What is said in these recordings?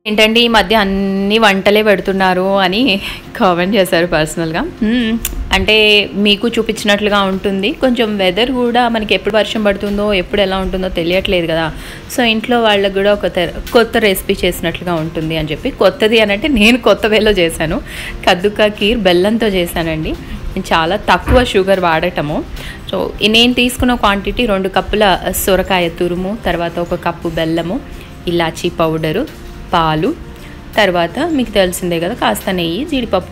ఏంటండి ఈ మధ్య అన్ని వంటలే పెడుతున్నారు అని కామెంట్ చేశారు పర్సనల్గా మ్మ్. అంటే మీకు చూపించినట్లుగా ఉంటుంది కొంచెం వెదర్ కూడా మనకి ఎప్పుడు వర్షం పడుతుందో ఎప్పుడు ఎలా ఉంటుందో తెలియట్లేదు కదా సో ఇంట్లో వాళ్ళకి కూడా ఒక తెర- కొత్త రెసిపీ చేసినట్లుగా ఉంటుంది అని చెప్పి కొత్తది అని అంటే నేను కొత్త వేలో చేశాను కద్దుకా కీర్ బెల్లంతో చేశానండి నేను చాలా తక్కువ షుగర్ వాడటము సో ఈ నేను తీసుకున్న క్వాంటిటీ రెండు కప్పుల సొరకాయ తురుము తర్వాత ఒక కప్పు బెల్లము ఇలాచీ పౌడరు పాలు తర్వాత మీకు తెలిసిందే కదా కాస్త నెయ్యి జీడిపప్పు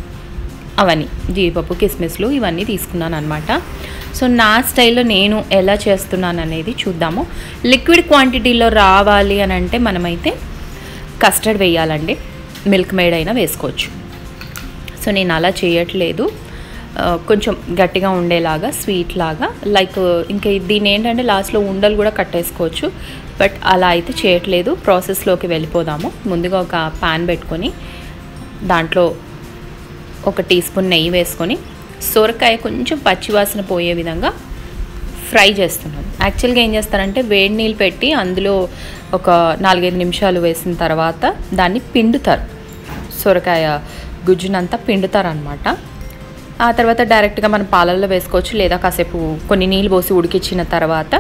అవన్నీ జీడిపప్పు కిస్మిస్లు ఇవన్నీ తీసుకున్నాను అనమాట సో నా స్టైల్లో నేను ఎలా చేస్తున్నాను అనేది చూద్దాము లిక్విడ్ క్వాంటిటీలో రావాలి అని అంటే మనమైతే కస్టర్డ్ వేయాలండి మిల్క్ మేడ్ అయినా వేసుకోవచ్చు సో నేను అలా చేయట్లేదు ఆ, కొంచెం గట్టిగా ఉండేలాగా స్వీట్ లాగా లైక్ ఇంకా దీని ఏంటంటే లాస్ట్లో ఉండలు కూడా కట్టేసుకోవచ్చు బట్ అలా అయితే చేయట్లేదు ప్రాసెస్లోకి వెళ్ళిపోదాము ముందుగా ఒక పాన్ పెట్టుకొని దాంట్లో ఒక టీ స్పూన్ నెయ్యి వేసుకొని సొరకాయ కొంచెం పచ్చివాసన పోయే విధంగా ఫ్రై చేస్తున్నాను యాక్చువల్గా ఏం చేస్తారంటే వేడి నీళ్ళు పెట్టి అందులో ఒక నాలుగైదు నిమిషాలు వేసిన తర్వాత దాన్ని పిండుతారు సొరకాయ గుజ్జునంతా పిండుతారు అనమాట ఆ తర్వాత డైరెక్ట్గా మనం పాలల్లో వేసుకోవచ్చు లేదా కాసేపు కొన్ని నీళ్ళు పోసి ఉడికించిన తర్వాత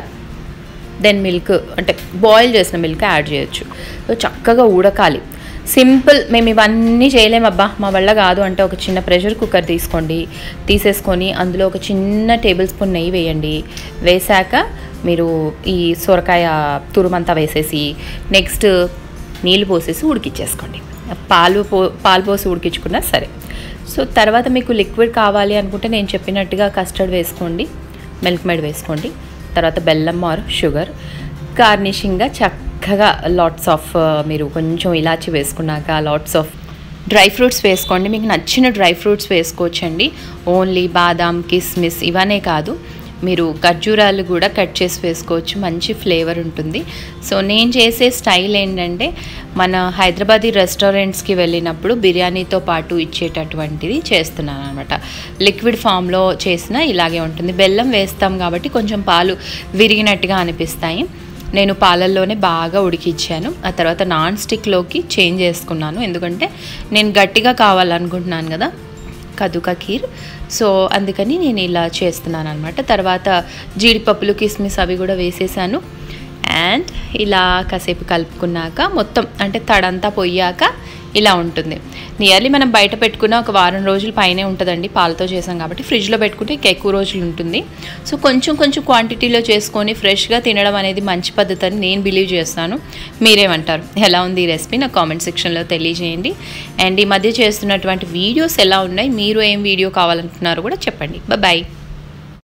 దెన్ మిల్క్ అంటే బాయిల్ చేసిన మిల్క్ యాడ్ చేయొచ్చు సో చక్కగా ఉడకాలి సింపుల్ మేము ఇవన్నీ చేయలేమబ్బా మా వల్ల కాదు అంటే ఒక చిన్న ప్రెషర్ కుక్కర్ తీసుకోండి తీసేసుకొని అందులో ఒక చిన్న టేబుల్ స్పూన్ నెయ్యి వేయండి వేశాక మీరు ఈ సొరకాయ తురుమంతా వేసేసి నెక్స్ట్ నీళ్ళు పోసేసి ఉడికిచ్చేసుకోండి పాలు పో పాలు పోసి ఉడికించుకున్నా సరే సో తర్వాత మీకు లిక్విడ్ కావాలి అనుకుంటే నేను చెప్పినట్టుగా కస్టర్డ్ వేసుకోండి మిల్క్ మేడ్ వేసుకోండి తర్వాత బెల్లం ఆర్ షుగర్ గార్నిషింగ్గా చక్కగా లాట్స్ ఆఫ్ మీరు కొంచెం ఇలాచి వేసుకున్నాక లాట్స్ ఆఫ్ డ్రై ఫ్రూట్స్ వేసుకోండి మీకు నచ్చిన డ్రై ఫ్రూట్స్ వేసుకోవచ్చండి ఓన్లీ బాదాం కిస్మిస్ ఇవనే కాదు మీరు ఖర్జూరాలు కూడా కట్ చేసి వేసుకోవచ్చు మంచి ఫ్లేవర్ ఉంటుంది సో నేను చేసే స్టైల్ ఏంటంటే మన హైదరాబాదీ రెస్టారెంట్స్కి వెళ్ళినప్పుడు బిర్యానీతో పాటు ఇచ్చేటటువంటిది చేస్తున్నాను అనమాట లిక్విడ్ ఫామ్లో చేసిన ఇలాగే ఉంటుంది బెల్లం వేస్తాం కాబట్టి కొంచెం పాలు విరిగినట్టుగా అనిపిస్తాయి నేను పాలల్లోనే బాగా ఉడికిచ్చాను ఆ తర్వాత నాన్ స్టిక్లోకి చేంజ్ చేసుకున్నాను ఎందుకంటే నేను గట్టిగా కావాలనుకుంటున్నాను కదా కదుకా ఖీర్ సో అందుకని నేను ఇలా చేస్తున్నాను అనమాట తర్వాత జీడిపప్పులు కిస్మిస్ అవి కూడా వేసేసాను అండ్ ఇలా కాసేపు కలుపుకున్నాక మొత్తం అంటే తడంతా పొయ్యాక ఇలా ఉంటుంది నియర్లీ మనం బయట పెట్టుకున్న ఒక వారం రోజుల పైనే ఉంటుందండి పాలతో చేసాం కాబట్టి ఫ్రిడ్జ్లో పెట్టుకుంటే ఇంకా ఎక్కువ రోజులు ఉంటుంది సో కొంచెం కొంచెం క్వాంటిటీలో చేసుకొని ఫ్రెష్గా తినడం అనేది మంచి పద్ధతి అని నేను బిలీవ్ చేస్తాను మీరేమంటారు ఎలా ఉంది ఈ రెసిపీ నాకు కామెంట్ సెక్షన్లో తెలియజేయండి అండ్ ఈ మధ్య చేస్తున్నటువంటి వీడియోస్ ఎలా ఉన్నాయి మీరు ఏం వీడియో కావాలనుకుంటున్నారో కూడా చెప్పండి బాయ్